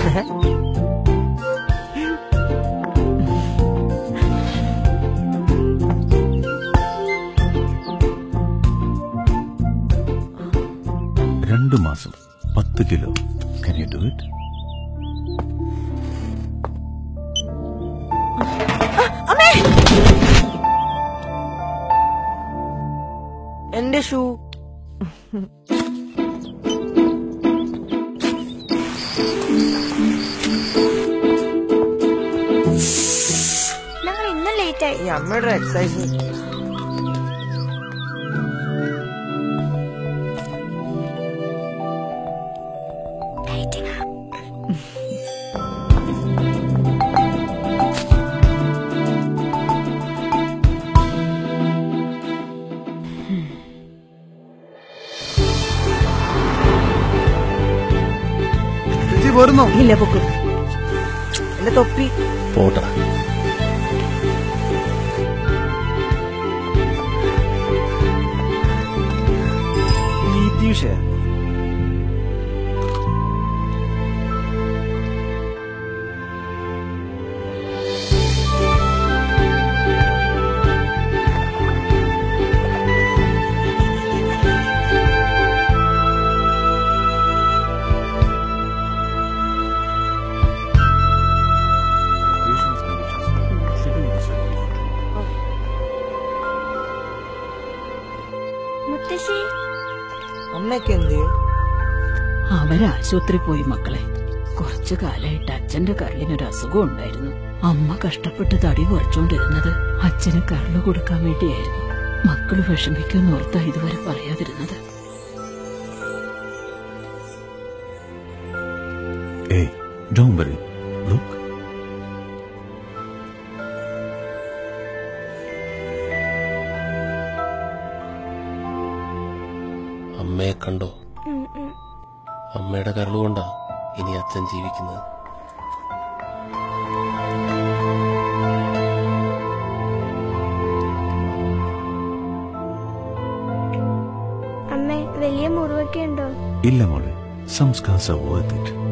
രണ്ടു മാസം പത്ത് kilo can you do it എന്റെ ഷൂ ഞങ്ങൾ ഇന്നും ലേറ്റ് ആയി ഈ അമ്മയുടെ എക്സസൈസ് വരുന്നു ഇല്ല പൊക്ക് എന്റെ തൊപ്പി പോട്ടെ നിതീഷ് മുത്തശ്ശി അമ്മയ്ക്ക് എന്ത് അവര് ആശുപത്രി പോയി മക്കളെ കുറച്ചു കാലായിട്ട് അച്ഛന്റെ കരളിനൊരു അസുഖം ഉണ്ടായിരുന്നു അമ്മ കഷ്ടപ്പെട്ട് തടി കുറച്ചോണ്ടിരുന്നത് അച്ഛന് കരള് കൊടുക്കാൻ വേണ്ടിയായിരുന്നു മക്കള് വിഷമിക്കുമെന്ന് ഓർത്താ ഇതുവരെ പറയാതിരുന്നത് ഏയ് ഡോണ്ട് വറി ലുക്ക് അമ്മയെ കണ്ടോ ഉം, ഉം. അമ്മയുടെ കരളുകൊണ്ടാ ഇനി അച്ഛൻ ജീവിക്കുന്നത് അമ്മേ വലിയ മുറിവൊക്കെ ഉണ്ടോ ഇല്ല മോളെ സംസ്കാസ് വർത്ത് ഇറ്റ്